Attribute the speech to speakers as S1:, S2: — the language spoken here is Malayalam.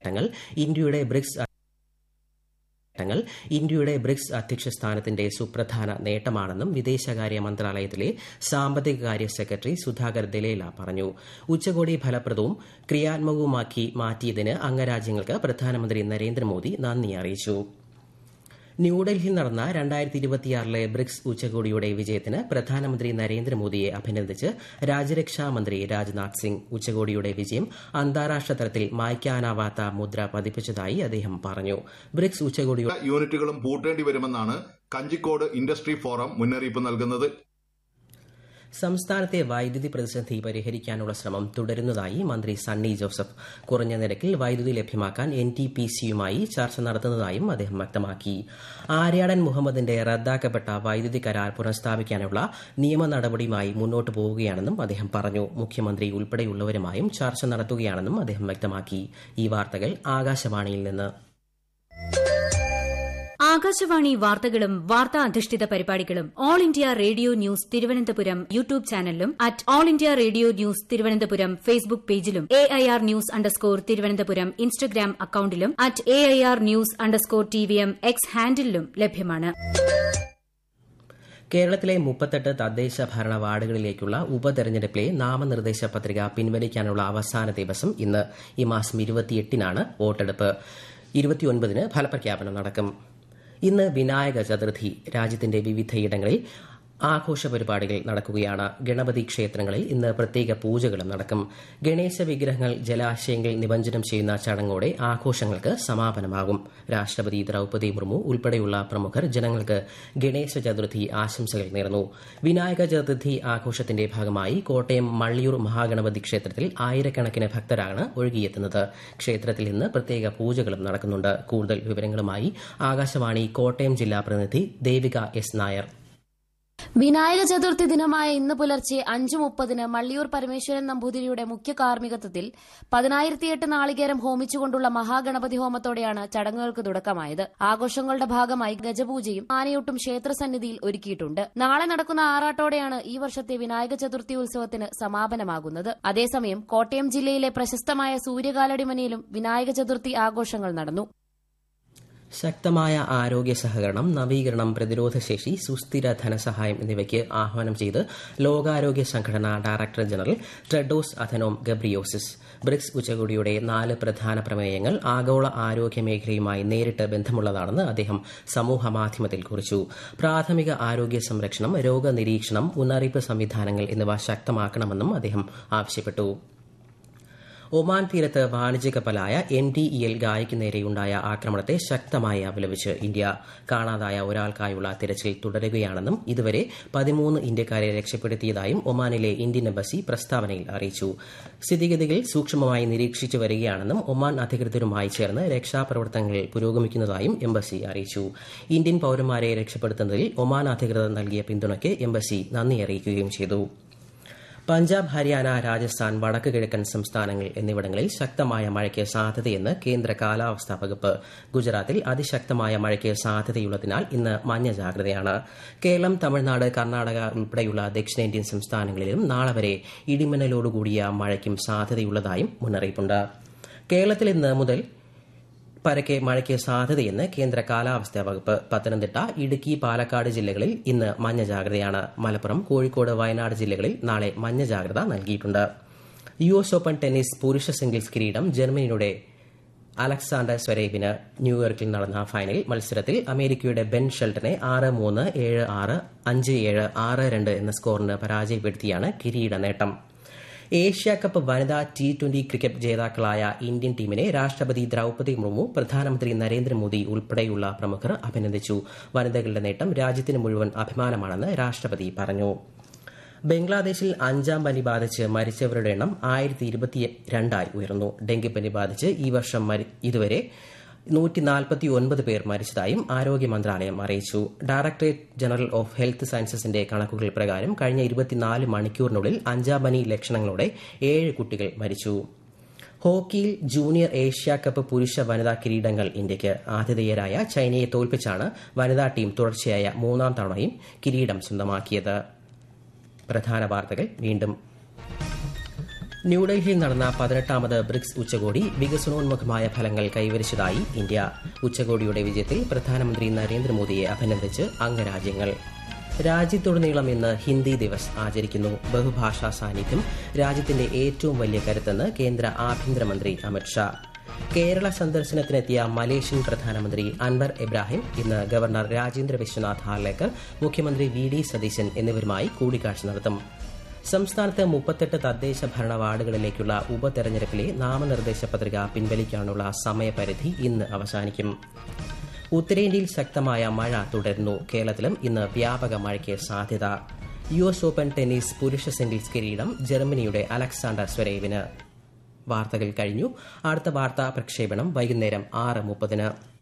S1: നേട്ടങ്ങൾ ഇന്ത്യയുടെ ബ്രിക്സ് നേട്ടങ്ങൾ ഇന്ത്യയുടെ ബ്രിക്സ് അധ്യക്ഷ സ്ഥാനത്തിന്റെ സുപ്രധാന നേട്ടമാണെന്നും വിദേശകാര്യ മന്ത്രാലയത്തിലെ സാമ്പത്തികകാര്യ സെക്രട്ടറി സുധാകർ ദലേല പറഞ്ഞു ഉച്ചകോടി ഫലപ്രദവും ക്രിയാത്മകവുമാക്കി മാറ്റിയതിന് അംഗരാജ്യങ്ങൾക്ക് പ്രധാനമന്ത്രി നരേന്ദ്രമോദി നന്ദി അറിയിച്ചു ന്യൂഡൽഹിയിൽ നടന്ന രണ്ടായിരത്തി ഇരുപത്തിയാറിലെ ബ്രിക്സ് ഉച്ചകോടിയുടെ വിജയത്തിന് പ്രധാനമന്ത്രി നരേന്ദ്രമോദിയെ അഭിനന്ദിച്ച് രാജ്യരക്ഷാ മന്ത്രി രാജ്നാഥ് സിംഗ് ഉച്ചകോടിയുടെ വിജയം അന്താരാഷ്ട്ര തലത്തിൽ മായ്ക്കാനാവാത്ത മുദ്ര പതിപ്പിച്ചതായി അദ്ദേഹം പറഞ്ഞു ബ്രിക്സ് ഉച്ചകോടിയുടെ
S2: യൂണിറ്റുകളും പൂട്ടേണ്ടി വരുമെന്നാണ് കഞ്ചിക്കോട് ഇൻഡസ്ട്രി ഫോറം മുന്നറിയിപ്പ് നൽകുന്നത്
S1: സംസ്ഥാനത്തെ വൈദ്യുതി പ്രതിസന്ധി പരിഹരിക്കാനുള്ള ശ്രമം തുടരുന്നതായി മന്ത്രി സണ്ണി ജോസഫ് കുറഞ്ഞ നിരക്കിൽ വൈദ്യുതി ലഭ്യമാക്കാൻ എൻ ടി പി സിയുമായി ചർച്ച നടത്തുന്നതായും അദ്ദേഹം വ്യക്തമാക്കി ആര്യാടൻ മുഹമ്മദിന്റെ റദ്ദാക്കപ്പെട്ട വൈദ്യുതി കരാർ പുനഃസ്ഥാപിക്കാനുള്ള നിയമ നടപടിയുമായി മുന്നോട്ട് പോവുകയാണെന്നും അദ്ദേഹം പറഞ്ഞു മുഖ്യമന്ത്രി ഉൾപ്പെടെയുള്ളവരുമായും ചർച്ച നടത്തുകയാണെന്നും അദ്ദേഹം വ്യക്തമാക്കി ഈ വാർത്തകൾ ആകാശവാണിയിൽ നിന്ന്
S3: ആകാശവാണി വാർത്തകളും വാർത്താ അധിഷ്ഠിത പരിപാടികളും all India radio news Thiruvananthapuram YouTube ചാനലിലും at all India radio news Thiruvananthapuram Facebook പേജിലും A I R news underscore Thiruvananthapuram Instagram അക്കൌണ്ടിലും at A I R news underscore T V M X ഹാൻഡിലും ലഭ്യമാണ്
S1: കേരളത്തിലെ മുപ്പത്തെട്ട് തദ്ദേശ ഭരണ വാർഡുകളിലേക്കുള്ള ഉപതെരഞ്ഞെടുപ്പിലെ നാമനിർദ്ദേശ പത്രിക പിൻവലിക്കാനുള്ള അവസാന ദിവസം ഇന്ന് ഈ മാസം ഇരുപത്തിയെട്ടിനാണ് വോട്ടെടുപ്പ് ഇരുപത്തിയൊൻപതിന് ഫലപ്രഖ്യാപനം നടക്കും ഇന്ന് വിനായക ചതുർത്ഥി രാജ്യത്തിന്റെ വിവിധയിടങ്ങളിൽ ആഘോഷ പരിപാടികൾ നടക്കുകയാണ് ഗണപതി ക്ഷേത്രങ്ങളിൽ ഇന്ന് പ്രത്യേക പൂജകളും നടക്കും ഗണേശ വിഗ്രഹങ്ങൾ ജലാശയങ്ങളിൽ നിമജ്ജനം ചെയ്യുന്ന ചടങ്ങോടെ ആഘോഷങ്ങൾക്ക് സമാപനമാകും രാഷ്ട്രപതി ദ്രൌപദി മുർമു ഉൾപ്പെടെയുള്ള പ്രമുഖർ ജനങ്ങൾക്ക് ഗണേശ ചതുർത്ഥി ആശംസകൾ നേർന്നു വിനായക ചതുർത്ഥി ആഘോഷത്തിന്റെ ഭാഗമായി കോട്ടയം മള്ളിയൂർ മഹാഗണപതി ക്ഷേത്രത്തിൽ ആയിരക്കണക്കിന് ഭക്തരാണ് ഒഴുകിയെത്തുന്നത് ക്ഷേത്രത്തിൽ ഇന്ന് പ്രത്യേക പൂജകളും നടക്കുന്നുണ്ട് കൂടുതൽ വിവരങ്ങളുമായി ആകാശവാണി കോട്ടയം ജില്ലാ പ്രതിനിധി ദേവിക എസ് നായർ
S4: വിനായക ചതുർത്ഥി ദിനമായ ഇന്ന് പുലർച്ചെ അഞ്ചു മുപ്പതിന് മള്ളിയൂർ പരമേശ്വരൻ നമ്പൂതിരിയുടെ മുഖ്യ കാർമ്മികത്വത്തിൽ പതിനായിരത്തിയെട്ട് നാളികേരം ഹോമിച്ചുകൊണ്ടുള്ള മഹാഗണപതി ഹോമത്തോടെയാണ് ചടങ്ങുകൾക്ക് തുടക്കമായത് ആഘോഷങ്ങളുടെ ഭാഗമായി ഗജപൂജയും ആനയൂട്ടും ക്ഷേത്രസന്നിധിയിൽ ഒരുക്കിയിട്ടുണ്ട് നാളെ നടക്കുന്ന ആറാട്ടോടെയാണ് ഈ വർഷത്തെ വിനായക ചതുർത്ഥി ഉത്സവത്തിന് സമാപനമാകുന്നത് അതേസമയം കോട്ടയം ജില്ലയിലെ പ്രശസ്തമായ സൂര്യകാലടിമനയിലും വിനായക ചതുർത്ഥി ആഘോഷങ്ങൾ നടന്നു
S1: ശക്തമായ ആരോഗ്യ സഹകരണം നവീകരണം പ്രതിരോധശേഷി സുസ്ഥിര ധനസഹായം എന്നിവയ്ക്ക് ആഹ്വാനം ചെയ്ത് ലോകാരോഗ്യ സംഘടന director general Tedros Adhanom Ghebreyesus BRICS ഉച്ചകോടിയുടെ നാല് പ്രധാന പ്രമേയങ്ങൾ ആഗോള ആരോഗ്യ മേഖലയുമായി നേരിട്ട് ബന്ധമുള്ളതാണെന്ന് അദ്ദേഹം സമൂഹമാധ്യമത്തിൽ കുറിച്ചു പ്രാഥമിക ആരോഗ്യ സംരക്ഷണം രോഗനിരീക്ഷണം മുന്നറിയിപ്പ് സംവിധാനങ്ങൾ എന്നിവ ശക്തമാക്കണമെന്നും അദ്ദേഹം ആവശ്യപ്പെട്ടു ഒമാൻ തീരത്ത് വാണിജ്യ കപ്പലായ എൻ ഡി ഇ എൽ ഗായയ്ക്ക് നേരെയുണ്ടായ ആക്രമണത്തെ ശക്തമായി അപലപിച്ച് ഇന്ത്യ കാണാതായ ഒരാൾക്കായുള്ള തിരച്ചിൽ തുടരുകയാണെന്നും ഇതുവരെ പതിമൂന്ന് ഇന്ത്യക്കാരെ രക്ഷപ്പെടുത്തിയതായും ഒമാനിലെ ഇന്ത്യൻ എംബസി പ്രസ്താവനയിൽ അറിയിച്ചു സ്ഥിതിഗതികൾ സൂക്ഷ്മമായി നിരീക്ഷിച്ചു വരികയാണെന്നും ഒമാൻ അധികൃതരുമായി ചേർന്ന് രക്ഷാപ്രവർത്തനങ്ങൾ പുരോഗമിക്കുന്നതായും എംബസി അറിയിച്ചു ഇന്ത്യൻ പൌരന്മാരെ രക്ഷപ്പെടുത്തുന്നതിൽ ഒമാൻ അധികൃതർ നൽകിയ പിന്തുണയ്ക്ക് എംബസി നന്ദി അറിയിക്കുകയും ചെയ്തു പഞ്ചാബ് ഹരിയാന രാജസ്ഥാൻ വടക്ക് കിഴക്കൻ സംസ്ഥാനങ്ങൾ എന്നിവിടങ്ങളിൽ ശക്തമായ മഴയ്ക്ക് സാധ്യതയെന്ന് കേന്ദ്ര കാലാവസ്ഥാ വകുപ്പ് ഗുജറാത്തിൽ അതിശക്തമായ മഴയ്ക്ക് സാധ്യതയുള്ളതിനാൽ ഇന്ന് മഞ്ഞ ജാഗ്രതയാണ് കേരളം തമിഴ്നാട് കർണാടക ഉൾപ്പെടെയുള്ള ദക്ഷിണേന്ത്യൻ സംസ്ഥാനങ്ങളിലും നാളെ വരെ ഇടിമിന്നലോടുകൂടിയ മഴയ്ക്കും സാധ്യതയുള്ളതായും മുന്നറിയിപ്പുണ്ട് കേരളത്തിൽ ഇന്ന് മുതൽ പരക്കെ മഴയ്ക്ക് സാധ്യതയെന്ന് കേന്ദ്ര കാലാവസ്ഥാ വകുപ്പ് പത്തനംതിട്ട ഇടുക്കി പാലക്കാട് ജില്ലകളിൽ ഇന്ന് മഞ്ഞ ജാഗ്രതയാണ് മലപ്പുറം കോഴിക്കോട് വയനാട് ജില്ലകളിൽ നാളെ മഞ്ഞ ജാഗ്രത നൽകിയിട്ടുണ്ട് യു എസ് ഓപ്പൺ ടെന്നീസ് പുരുഷ സിംഗിൾസ് കിരീടം ജർമ്മനിയുടെ അലക്സാണ്ടർ സ്വരേവിന് ന്യൂയോർക്കിൽ നടന്ന ഫൈനൽ മത്സരത്തിൽ അമേരിക്കയുടെ ബെൻ ഷെൽട്ടനെ ആറ് മൂന്ന് ഏഴ് ആറ് അഞ്ച് ഏഴ് ആറ് രണ്ട് എന്ന സ്കോറിന് പരാജയപ്പെടുത്തിയാണ് കിരീട നേട്ടം ഏഷ്യ കപ്പ് വനിതാ ടി ട്വന്റി ക്രിക്കറ്റ് ജേതാക്കളായ ഇന്ത്യൻ ടീമിനെ രാഷ്ട്രപതി ദ്രൌപദി മുർമു പ്രധാനമന്ത്രി നരേന്ദ്രമോദി ഉൾപ്പെടെയുള്ള പ്രമുഖർ അഭിനന്ദിച്ചു വനിതകളുടെ നേട്ടം രാജ്യത്തിന് മുഴുവൻ അഭിമാനമാണെന്ന് രാഷ്ട്രപതി പറഞ്ഞു ബംഗ്ലാദേശിൽ അഞ്ചാം പനി ബാധിച്ച് മരിച്ചവരുടെ എണ്ണം ആയിരത്തി ഇരുപത്തിരണ്ടായി ഉയർന്നു ഡെങ്കിപ്പനി ബാധിച്ച് ഈ വർഷം ഇതുവരെ നൂറ്റി നാൽപ്പത്തി ഒൻപത് പേർ മരിച്ചതായും ആരോഗ്യ മന്ത്രാലയം അറിയിച്ചു ഡയറക്ടറേറ്റ് ജനറൽ ഓഫ് ഹെൽത്ത് സയൻസസിന്റെ കണക്കുകൾ പ്രകാരം കഴിഞ്ഞ ഇരുപത്തിനാല് മണിക്കൂറിനുള്ളിൽ അഞ്ചാം പനി ലക്ഷണങ്ങളോടെ ഏഴ് കുട്ടികൾ മരിച്ചു ഹോക്കിയിൽ ജൂനിയർ ഏഷ്യ കപ്പ് പുരുഷ വനിതാ കിരീടങ്ങൾ ഇന്ത്യയ്ക്ക് ആതിഥേയരായ ചൈനയെ തോൽപ്പിച്ചാണ് വനിതാ ടീം തുടർച്ചയായ മൂന്നാം തവണയും കിരീടം സ്വന്തമാക്കിയത് പ്രധാന വാർത്തകൾ വീണ്ടും ന്യൂഡൽഹിയിൽ നടന്ന പതിനെട്ടാമത് ബ്രിക്സ് ഉച്ചകോടി വികസനോന്മുഖമായ ഫലങ്ങൾ കൈവരിച്ചതായി ഇന്ത്യ ഉച്ചകോടിയുടെ വിജയത്തിൽ പ്രധാനമന്ത്രി നരേന്ദ്രമോദിയെ അഭിനന്ദിച്ച് അംഗരാജ്യങ്ങൾ രാജ്യത്തുടനീളം ഇന്ന് ഹിന്ദി ദിവസ് ആചരിക്കുന്നു ബഹുഭാഷാ സാന്നിധ്യം രാജ്യത്തിന്റെ ഏറ്റവും വലിയ കരുത്തെന്ന് കേന്ദ്ര ആഭ്യന്തരമന്ത്രി അമിത്ഷാ കേരള സന്ദർശനത്തിനെത്തിയ മലേഷ്യൻ പ്രധാനമന്ത്രി അൻവർ ഇബ്രാഹിം ഇന്ന് ഗവർണർ രാജേന്ദ്ര വിശ്വനാഥ് ഹാർലേക്കർ മുഖ്യമന്ത്രി വി ഡി സതീശൻ എന്നിവരുമായി കൂടിക്കാഴ്ച നടത്തും സംസ്ഥാനത്ത് മുപ്പത്തെട്ട് തദ്ദേശ ഭരണ വാർഡുകളിലേക്കുള്ള ഉപതെരഞ്ഞെടുപ്പിലെ നാമനിർദ്ദേശ പത്രിക പിൻവലിക്കാനുള്ള സമയപരിധി ഇന്ന് അവസാനിക്കും ഉത്തരേന്ത്യയിൽ ശക്തമായ മഴ തുടരുന്നു കേരളത്തിലും ഇന്ന് വ്യാപക മഴയ്ക്ക് സാധ്യത യു എസ് ഓപ്പൺ ടെന്നീസ് പുരുഷ സിംഗിൾസ് കിരീടം ജർമ്മനിയുടെ അലക്സാണ്ടർ സ്വരേവിന് വാർത്തകൾ കഴിഞ്ഞു അടുത്ത വാർത്താ പ്രക്ഷേപണം വൈകുന്നേരം ആറ് മുപ്പതിന്